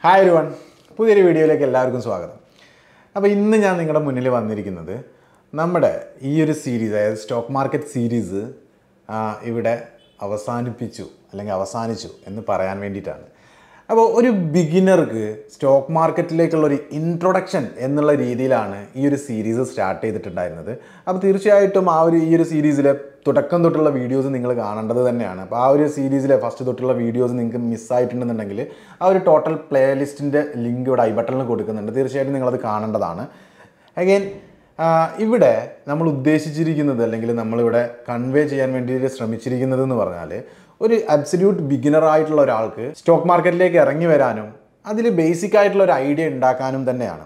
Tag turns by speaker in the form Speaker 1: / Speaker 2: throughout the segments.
Speaker 1: hi ഒരു one പുതിയൊരു വീഡിയോയിലേക്ക് എല്ലാവർക്കും സ്വാഗതം അപ്പോൾ ഇന്ന് ഞാൻ നിങ്ങളുടെ മുന്നിൽ വന്നിരിക്കുന്നത് നമ്മുടെ ഈ ഒരു സീരീസ് അതായത് സ്റ്റോക്ക് മാർക്കറ്റ് സീരീസ് ഇവിടെ അവസാനിപ്പിച്ചു അല്ലെങ്കിൽ അവസാനിച്ചു എന്ന് പറയാൻ വേണ്ടിയിട്ടാണ് അപ്പോൾ ഒരു ബിഗിനർക്ക് സ്റ്റോക്ക് മാർക്കറ്റിലേക്കുള്ള ഒരു ഇൻട്രൊഡക്ഷൻ എന്നുള്ള രീതിയിലാണ് ഈ ഒരു സീരീസ് സ്റ്റാർട്ട് ചെയ്തിട്ടുണ്ടായിരുന്നത് അപ്പോൾ തീർച്ചയായിട്ടും ആ ഒരു ഈ ഒരു സീരീസിലെ തുടക്കം തൊട്ടുള്ള വീഡിയോസ് നിങ്ങൾ കാണേണ്ടത് തന്നെയാണ് അപ്പോൾ ആ ഒരു സീരീസിലെ ഫസ്റ്റ് തൊട്ടുള്ള വീഡിയോസ് നിങ്ങൾക്ക് മിസ്സായിട്ടുണ്ടെന്നുണ്ടെങ്കിൽ ആ ഒരു ടോട്ടൽ പ്ലേ ലിസ്റ്റിൻ്റെ ലിങ്ക് ഇവിടെ ഐ ബട്ടണിൽ കൊടുക്കുന്നുണ്ട് തീർച്ചയായിട്ടും നിങ്ങളത് കാണേണ്ടതാണ് അഗൈൻ ഇവിടെ നമ്മൾ ഉദ്ദേശിച്ചിരിക്കുന്നത് അല്ലെങ്കിൽ നമ്മളിവിടെ കൺവേ ചെയ്യാൻ വേണ്ടി ശ്രമിച്ചിരിക്കുന്നത് എന്ന് പറഞ്ഞാൽ ഒരു അബ്സല്യൂട്ട് ബിഗിനർ ആയിട്ടുള്ള ഒരാൾക്ക് സ്റ്റോക്ക് മാർക്കറ്റിലേക്ക് ഇറങ്ങി വരാനും അതിൽ ബേസിക് ആയിട്ടുള്ള ഒരു ഐഡിയ ഉണ്ടാക്കാനും തന്നെയാണ്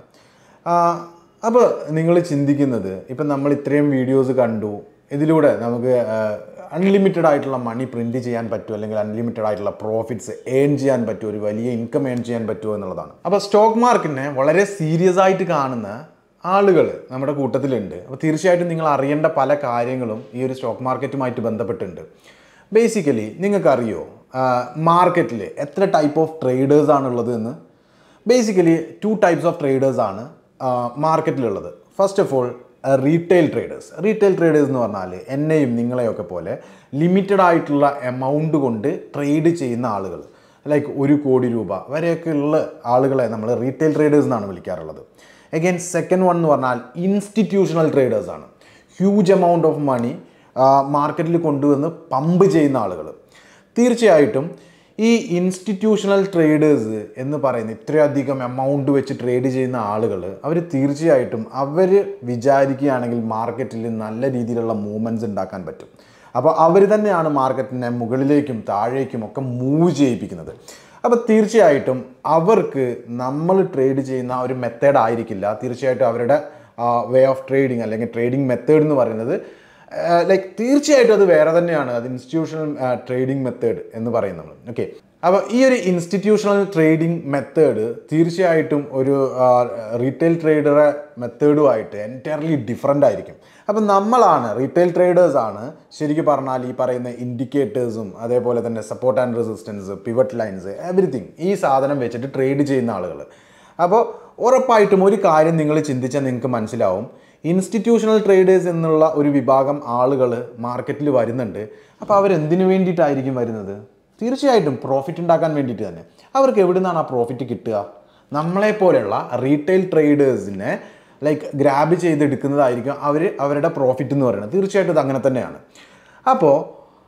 Speaker 1: അപ്പോൾ നിങ്ങൾ ചിന്തിക്കുന്നത് ഇപ്പം നമ്മൾ ഇത്രയും വീഡിയോസ് കണ്ടു ഇതിലൂടെ നമുക്ക് അൺലിമിറ്റഡ് ആയിട്ടുള്ള മണി പ്രിൻറ്റ് ചെയ്യാൻ പറ്റുമോ അല്ലെങ്കിൽ അൺലിമിറ്റഡ് ആയിട്ടുള്ള പ്രോഫിറ്റ്സ് ഏൺ ചെയ്യാൻ പറ്റുമോ ഒരു വലിയ ഇൻകം ഏൺ ചെയ്യാൻ പറ്റുമോ എന്നുള്ളതാണ് അപ്പോൾ സ്റ്റോക്ക് മാർക്കറ്റിനെ വളരെ സീരിയസ് ആയിട്ട് കാണുന്ന ആളുകൾ നമ്മുടെ കൂട്ടത്തിലുണ്ട് അപ്പോൾ തീർച്ചയായിട്ടും നിങ്ങൾ അറിയേണ്ട പല കാര്യങ്ങളും ഈ ഒരു സ്റ്റോക്ക് മാർക്കറ്റുമായിട്ട് ബന്ധപ്പെട്ടുണ്ട് ബേസിക്കലി നിങ്ങൾക്കറിയോ മാർക്കറ്റിൽ എത്ര ടൈപ്പ് ഓഫ് ട്രേഡേഴ്സ് ആണുള്ളത് എന്ന് basically two types of traders ആണ് മാർക്കറ്റിലുള്ളത് first of all retail traders retail traders എന്ന് പറഞ്ഞാൽ എന്നെയും നിങ്ങളെയൊക്കെ പോലെ ലിമിറ്റഡ് ആയിട്ടുള്ള എമൗണ്ട് കൊണ്ട് ട്രേഡ് ചെയ്യുന്ന ആളുകൾ ലൈക്ക് ഒരു കോടി രൂപ വരെയൊക്കെ ഉള്ള ആളുകളെ നമ്മൾ റീറ്റെയിൽ ട്രേഡേഴ്സ് എന്നാണ് വിളിക്കാറുള്ളത് അഗൈൻ സെക്കൻഡ് വൺ എന്ന് പറഞ്ഞാൽ ഇൻസ്റ്റിറ്റ്യൂഷണൽ ട്രേഡേഴ്സ് ആണ് ഹ്യൂജ് എമൗണ്ട് ഓഫ് മണി മാർക്കറ്റിൽ കൊണ്ടുവന്ന് പമ്പ് ചെയ്യുന്ന ആളുകൾ തീർച്ചയായിട്ടും ഈ ഇൻസ്റ്റിറ്റ്യൂഷണൽ ട്രേഡേഴ്സ് എന്ന് പറയുന്ന ഇത്രയധികം എമൗണ്ട് വെച്ച് ട്രേഡ് ചെയ്യുന്ന ആളുകൾ അവർ തീർച്ചയായിട്ടും അവർ വിചാരിക്കുകയാണെങ്കിൽ മാർക്കറ്റിൽ നല്ല രീതിയിലുള്ള മൂവ്മെൻറ്റ്സ് ഉണ്ടാക്കാൻ പറ്റും അപ്പോൾ അവർ തന്നെയാണ് മാർക്കറ്റിനെ മുകളിലേക്കും താഴേക്കും ഒക്കെ മൂവ് ചെയ്യിപ്പിക്കുന്നത് അപ്പോൾ തീർച്ചയായിട്ടും അവർക്ക് നമ്മൾ ട്രേഡ് ചെയ്യുന്ന ഒരു മെത്തേഡ് ആയിരിക്കില്ല തീർച്ചയായിട്ടും അവരുടെ വേ ഓഫ് ട്രേഡിങ് അല്ലെങ്കിൽ ട്രേഡിംഗ് മെത്തേഡ് എന്ന് പറയുന്നത് ലൈക്ക് തീർച്ചയായിട്ടും അത് വേറെ തന്നെയാണ് അത് ഇൻസ്റ്റിറ്റ്യൂഷണൽ ട്രേഡിംഗ് മെത്തേഡ് എന്ന് പറയും നമ്മൾ ഓക്കെ അപ്പോൾ ഈ ഒരു ഇൻസ്റ്റിറ്റ്യൂഷണൽ ട്രേഡിംഗ് മെത്തേഡ് തീർച്ചയായിട്ടും ഒരു റീറ്റെയിൽ ട്രേഡറെ മെത്തേഡുമായിട്ട് എൻറ്റയർലി ഡിഫറെൻ്റ് ആയിരിക്കും അപ്പം നമ്മളാണ് റീറ്റെയിൽ ട്രേഡേഴ്സ് ആണ് ശരിക്കും പറഞ്ഞാൽ ഈ പറയുന്ന ഇൻഡിക്കേറ്റേഴ്സും അതേപോലെ തന്നെ support and resistance pivot lines everything ഈ സാധനം വെച്ചിട്ട് ട്രേഡ് ചെയ്യുന്ന ആളുകൾ അപ്പോൾ ഉറപ്പായിട്ടും ഒരു കാര്യം നിങ്ങൾ ചിന്തിച്ചാൽ നിങ്ങൾക്ക് മനസ്സിലാവും ഇൻസ്റ്റിറ്റ്യൂഷണൽ ട്രേഡേഴ്സ് എന്നുള്ള ഒരു വിഭാഗം ആളുകൾ മാർക്കറ്റിൽ വരുന്നുണ്ട് അപ്പോൾ അവരെന്തിനു വേണ്ടിയിട്ടായിരിക്കും വരുന്നത് തീർച്ചയായിട്ടും പ്രോഫിറ്റ് ഉണ്ടാക്കാൻ വേണ്ടിയിട്ട് തന്നെ അവർക്ക് എവിടെ നിന്നാണ് ആ പ്രോഫിറ്റ് കിട്ടുക നമ്മളെപ്പോലെയുള്ള റീറ്റെയിൽ ട്രേഡേഴ്സിനെ ലൈക്ക് ഗ്രാബ് ചെയ്തെടുക്കുന്നതായിരിക്കും അവർ അവരുടെ പ്രോഫിറ്റ് എന്ന് പറയുന്നത് തീർച്ചയായിട്ടും ഇത് അങ്ങനെ തന്നെയാണ് അപ്പോൾ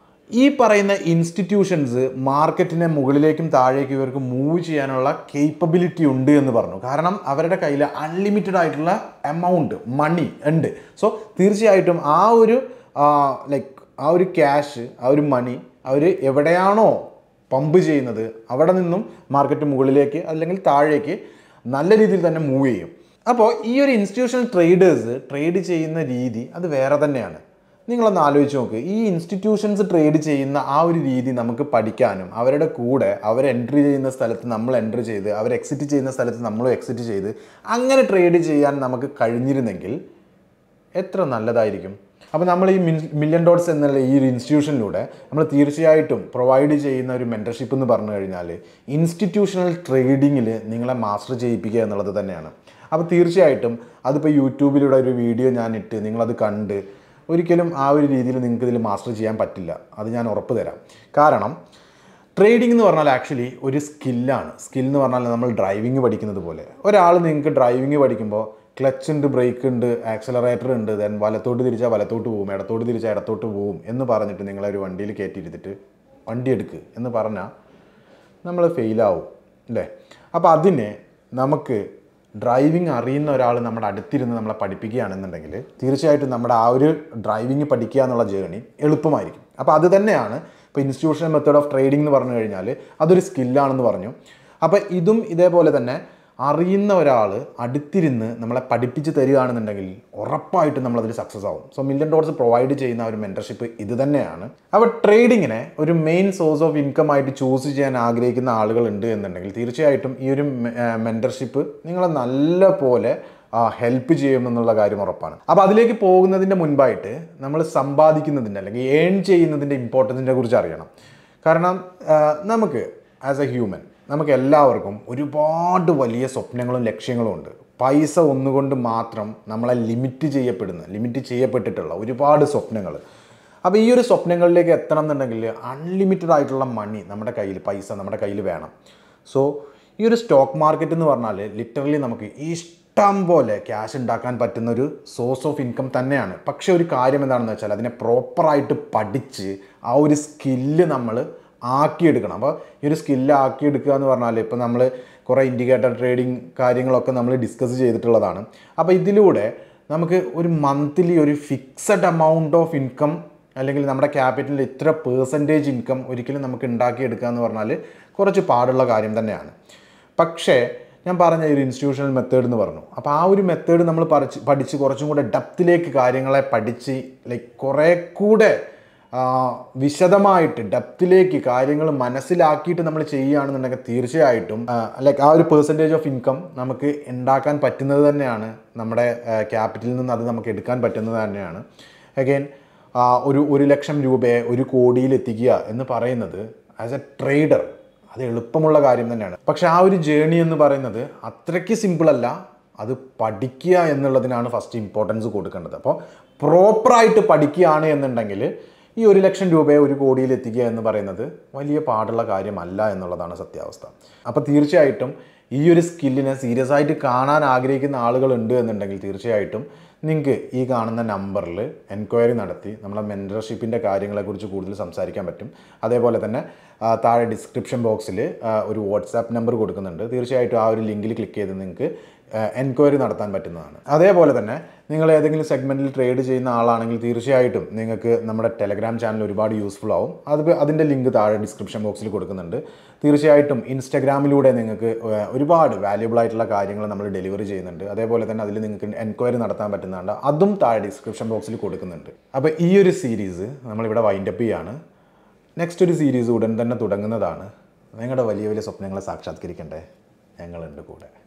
Speaker 1: ഈ പറയുന്ന ഇൻസ്റ്റിറ്റ്യൂഷൻസ് മാർക്കറ്റിനെ മുകളിലേക്കും താഴേക്കും ഇവർക്ക് മൂവ് ചെയ്യാനുള്ള കേപ്പബിലിറ്റി ഉണ്ട് എന്ന് പറഞ്ഞു കാരണം അവരുടെ കയ്യിൽ അൺലിമിറ്റഡ് ആയിട്ടുള്ള എമൗണ്ട് മണി ഉണ്ട് സോ തീർച്ചയായിട്ടും ആ ഒരു ലൈക്ക് ആ ഒരു ക്യാഷ് ആ ഒരു മണി അവർ എവിടെയാണോ പമ്പ് ചെയ്യുന്നത് അവിടെ നിന്നും മാർക്കറ്റ് മുകളിലേക്ക് അല്ലെങ്കിൽ താഴേക്ക് നല്ല രീതിയിൽ തന്നെ മൂവ് ചെയ്യും അപ്പോൾ ഈ ഒരു ഇൻസ്റ്റിറ്റ്യൂഷണൽ ട്രേഡേഴ്സ് ട്രേഡ് ചെയ്യുന്ന രീതി അത് വേറെ തന്നെയാണ് നിങ്ങളൊന്ന് ആലോചിച്ച് നോക്ക് ഈ ഇൻസ്റ്റിറ്റ്യൂഷൻസ് ട്രേഡ് ചെയ്യുന്ന ആ ഒരു രീതി നമുക്ക് പഠിക്കാനും അവരുടെ കൂടെ അവർ എൻട്രി ചെയ്യുന്ന സ്ഥലത്ത് നമ്മൾ എൻട്രി ചെയ്ത് അവർ എക്സിറ്റ് ചെയ്യുന്ന സ്ഥലത്ത് നമ്മളും എക്സിറ്റ് ചെയ്ത് അങ്ങനെ ട്രേഡ് ചെയ്യാൻ നമുക്ക് കഴിഞ്ഞിരുന്നെങ്കിൽ എത്ര നല്ലതായിരിക്കും അപ്പോൾ നമ്മൾ ഈ മില്യൺ ഡോട്ട്സ് എന്നുള്ള ഈ ഒരു ഇൻസ്റ്റിറ്റ്യൂഷനിലൂടെ നമ്മൾ തീർച്ചയായിട്ടും പ്രൊവൈഡ് ചെയ്യുന്ന ഒരു മെൻറ്റർഷിപ്പ് എന്ന് പറഞ്ഞു കഴിഞ്ഞാൽ ഇൻസ്റ്റിറ്റ്യൂഷണൽ ട്രേഡിങ്ങിൽ നിങ്ങളെ മാസ്റ്റർ ചെയ്യിപ്പിക്കുക എന്നുള്ളത് തന്നെയാണ് അപ്പോൾ തീർച്ചയായിട്ടും അതിപ്പോൾ യൂട്യൂബിലൂടെ ഒരു വീഡിയോ ഞാൻ ഇട്ട് നിങ്ങളത് കണ്ട് ഒരിക്കലും ആ ഒരു രീതിയിൽ നിങ്ങൾക്ക് ഇതിൽ മാസ്റ്റർ ചെയ്യാൻ പറ്റില്ല അത് ഞാൻ ഉറപ്പ് തരാം കാരണം ട്രേഡിംഗ് എന്ന് പറഞ്ഞാൽ ആക്ച്വലി ഒരു സ്കില്ലാണ് സ്കിൽ എന്ന് പറഞ്ഞാൽ നമ്മൾ ഡ്രൈവിംഗ് പഠിക്കുന്നത് പോലെ ഒരാൾ നിങ്ങൾക്ക് ഡ്രൈവിംഗ് പഠിക്കുമ്പോൾ ക്ലച്ച് ഉണ്ട് ബ്രേക്ക് ഉണ്ട് ആക്സലറേറ്റർ ഉണ്ട് ദെൻ വലത്തോട്ട് തിരിച്ചാൽ വലത്തോട്ട് പോകും ഇടത്തോട്ട് തിരിച്ചാൽ ഇടത്തോട്ട് പോകും എന്ന് പറഞ്ഞിട്ട് നിങ്ങളെ ഒരു വണ്ടിയിൽ കയറ്റിയിരുത്തിട്ട് വണ്ടി എടുക്ക് എന്ന് പറഞ്ഞാൽ നമ്മൾ ഫെയിലാവും അല്ലേ അപ്പോൾ അതിനെ നമുക്ക് ഡ്രൈവിംഗ് അറിയുന്ന ഒരാൾ നമ്മുടെ അടുത്തിരുന്ന് നമ്മളെ പഠിപ്പിക്കുകയാണെന്നുണ്ടെങ്കിൽ തീർച്ചയായിട്ടും നമ്മുടെ ആ ഒരു ഡ്രൈവിംഗ് പഠിക്കുക എന്നുള്ള ജേണി എളുപ്പമായിരിക്കും അപ്പോൾ അത് തന്നെയാണ് ഇപ്പോൾ ഇൻസ്റ്റിറ്റ്യൂഷണൽ മെത്തേഡ് ഓഫ് ട്രേഡിംഗ് എന്ന് പറഞ്ഞു കഴിഞ്ഞാൽ അതൊരു സ്കില്ലാണെന്ന് പറഞ്ഞു അപ്പോൾ ഇതും ഇതേപോലെ തന്നെ അറിയുന്ന ഒരാൾ അടുത്തിരുന്ന് നമ്മളെ പഠിപ്പിച്ച് തരികയാണെന്നുണ്ടെങ്കിൽ ഉറപ്പായിട്ടും നമ്മളതിൽ സക്സസ് ആവും സോ മില്യൺ ഡോട്ട്സ് പ്രൊവൈഡ് ചെയ്യുന്ന ഒരു മെൻറ്റർഷിപ്പ് ഇത് തന്നെയാണ് അപ്പോൾ ട്രേഡിങ്ങിനെ ഒരു മെയിൻ സോഴ്സ് ഓഫ് ഇൻകം ആയിട്ട് ചൂസ് ചെയ്യാൻ ആഗ്രഹിക്കുന്ന ആളുകൾ ഉണ്ട് എന്നുണ്ടെങ്കിൽ തീർച്ചയായിട്ടും ഈ ഒരു മെൻറ്റർഷിപ്പ് നിങ്ങളെ നല്ല പോലെ ഹെൽപ്പ് ചെയ്യുമെന്നുള്ള കാര്യം ഉറപ്പാണ് അപ്പോൾ അതിലേക്ക് പോകുന്നതിൻ്റെ മുൻപായിട്ട് നമ്മൾ സമ്പാദിക്കുന്നതിൻ്റെ അല്ലെങ്കിൽ ഏൺ ചെയ്യുന്നതിൻ്റെ ഇമ്പോർട്ടൻസിനെ കുറിച്ച് അറിയണം കാരണം നമുക്ക് ആസ് എ ഹ്യൂമൻ നമുക്ക് എല്ലാവർക്കും ഒരുപാട് വലിയ സ്വപ്നങ്ങളും ലക്ഷ്യങ്ങളും ഉണ്ട് പൈസ ഒന്നുകൊണ്ട് മാത്രം നമ്മളെ ലിമിറ്റ് ചെയ്യപ്പെടുന്ന ലിമിറ്റ് ചെയ്യപ്പെട്ടിട്ടുള്ള ഒരുപാട് സ്വപ്നങ്ങൾ അപ്പോൾ ഈ ഒരു സ്വപ്നങ്ങളിലേക്ക് എത്തണം എന്നുണ്ടെങ്കിൽ അൺലിമിറ്റഡ് ആയിട്ടുള്ള മണി നമ്മുടെ കയ്യിൽ പൈസ നമ്മുടെ കയ്യിൽ വേണം സോ ഈ ഒരു സ്റ്റോക്ക് മാർക്കറ്റ് എന്ന് പറഞ്ഞാൽ ലിറ്ററലി നമുക്ക് ഇഷ്ടം പോലെ ക്യാഷ് ഉണ്ടാക്കാൻ പറ്റുന്ന ഒരു സോഴ്സ് ഓഫ് ഇൻകം തന്നെയാണ് പക്ഷേ ഒരു കാര്യം എന്താണെന്ന് വെച്ചാൽ അതിനെ പ്രോപ്പറായിട്ട് പഠിച്ച് ആ ഒരു സ്കില്ല് നമ്മൾ ആക്കിയെടുക്കണം അപ്പോൾ ഈ ഒരു സ്കില്ല് ആക്കിയെടുക്കുക എന്ന് പറഞ്ഞാൽ ഇപ്പോൾ നമ്മൾ കുറേ ഇൻഡിക്കേറ്റർ ട്രേഡിങ് കാര്യങ്ങളൊക്കെ നമ്മൾ ഡിസ്കസ് ചെയ്തിട്ടുള്ളതാണ് അപ്പോൾ ഇതിലൂടെ നമുക്ക് ഒരു മന്ത്ലി ഒരു ഫിക്സഡ് എമൗണ്ട് ഓഫ് ഇൻകം അല്ലെങ്കിൽ നമ്മുടെ ക്യാപിറ്റലിൽ ഇത്ര പേഴ്സൻറ്റേജ് ഇൻകം ഒരിക്കലും നമുക്ക് ഉണ്ടാക്കിയെടുക്കുക എന്ന് പറഞ്ഞാൽ കുറച്ച് പാടുള്ള കാര്യം തന്നെയാണ് പക്ഷേ ഞാൻ പറഞ്ഞ ഒരു ഇൻസ്റ്റിറ്റ്യൂഷണൽ മെത്തേഡ് എന്ന് പറഞ്ഞു അപ്പോൾ ആ ഒരു മെത്തേഡ് നമ്മൾ പഠിച്ച് പഠിച്ച് കുറച്ചും കൂടെ ഡെപ്തിലേക്ക് കാര്യങ്ങളെ പഠിച്ച് ലൈക്ക് കുറേ കൂടെ ആ, വിശദമായിട്ട് ഡെപ്തിലേക്ക് കാര്യങ്ങൾ മനസ്സിലാക്കിയിട്ട് നമ്മൾ ചെയ്യുകയാണെന്നുണ്ടെങ്കിൽ തീർച്ചയായിട്ടും ലൈക്ക് ആ ഒരു പെർസെൻറ്റേജ് ഓഫ് ഇൻകം നമുക്ക് ഉണ്ടാക്കാൻ പറ്റുന്നത് തന്നെയാണ് നമ്മുടെ ക്യാപിറ്റലിൽ നിന്ന് അത് നമുക്ക് എടുക്കാൻ പറ്റുന്നത് തന്നെയാണ് അഗെയിൻ ഒരു ഒരു ലക്ഷം രൂപയെ ഒരു കോടിയിൽ എത്തിക്കുക എന്ന് പറയുന്നത് ആസ് എ ട്രേഡർ അത് എളുപ്പമുള്ള കാര്യം തന്നെയാണ് പക്ഷെ ആ ഒരു ജേണി എന്ന് പറയുന്നത് അത്രയ്ക്ക് സിമ്പിൾ അല്ല അത് പഠിക്കുക എന്നുള്ളതിനാണ് ഫസ്റ്റ് ഇമ്പോർട്ടൻസ് കൊടുക്കേണ്ടത് അപ്പോൾ പ്രോപ്പറായിട്ട് പഠിക്കുകയാണ് എന്നുണ്ടെങ്കിൽ ഈ ഒരു ലക്ഷം രൂപയെ ഒരു കോടിയിൽ എത്തിക്കുക എന്ന് പറയുന്നത് വലിയ പാടുള്ള കാര്യമല്ല എന്നുള്ളതാണ് സത്യാവസ്ഥ അപ്പോൾ തീർച്ചയായിട്ടും ഈ ഒരു സ്കില്ലിനെ സീരിയസ് ആയിട്ട് കാണാൻ ആഗ്രഹിക്കുന്ന ആളുകളുണ്ട് എന്നുണ്ടെങ്കിൽ തീർച്ചയായിട്ടും നിങ്ങൾക്ക് ഈ കാണുന്ന നമ്പറിൽ എൻക്വയറി നടത്തി നമ്മളെ മെൻറ്റർഷിപ്പിൻ്റെ കാര്യങ്ങളെക്കുറിച്ച് കൂടുതൽ സംസാരിക്കാൻ പറ്റും അതേപോലെ തന്നെ ആ, താഴെ ഡിസ്ക്രിപ്ഷൻ ബോക്സിൽ ഒരു വാട്സാപ്പ് നമ്പർ കൊടുക്കുന്നുണ്ട് തീർച്ചയായിട്ടും ആ ഒരു ലിങ്കിൽ ക്ലിക്ക് ചെയ്ത് നിങ്ങൾക്ക് എൻക്വയറി നടത്താൻ പറ്റുന്നതാണ് അതേപോലെ തന്നെ നിങ്ങൾ ഏതെങ്കിലും സെഗ്മെൻറ്റിൽ ട്രേഡ് ചെയ്യുന്ന ആളാണെങ്കിൽ തീർച്ചയായിട്ടും നിങ്ങൾക്ക് നമ്മുടെ ടെലഗ്രാം ചാനൽ ഒരുപാട് യൂസ്ഫുൾ ആവും അത് അതിൻ്റെ ലിങ്ക് താഴെ ഡിസ്ക്രിപ്ഷൻ ബോക്സിൽ കൊടുക്കുന്നുണ്ട് തീർച്ചയായിട്ടും ഇൻസ്റ്റഗ്രാമിലൂടെ നിങ്ങൾക്ക് ഏർ, ഒരുപാട് വാല്യുബിൾ ആയിട്ടുള്ള കാര്യങ്ങൾ നമ്മൾ ഡെലിവറി ചെയ്യുന്നുണ്ട് അതേപോലെ തന്നെ അതിൽ നിങ്ങൾക്ക് എൻക്വയറി നടത്താൻ പറ്റുന്നുണ്ട് അതും താഴെ ഡിസ്ക്രിപ്ഷൻ ബോക്സിൽ കൊടുക്കുന്നുണ്ട് അപ്പോൾ ഈ ഒരു സീരീസ് നമ്മളിവിടെ വൈൻഡപ്പ് ചെയ്യാണ് നെക്സ്റ്റ് ഒരു സീരീസ് ഉടൻ തന്നെ തുടങ്ങുന്നതാണ് നിങ്ങളുടെ വലിയ വലിയ സ്വപ്നങ്ങളെ സാക്ഷാത്കരിക്കണ്ടേ ഞങ്ങളുണ്ട് കൂടെ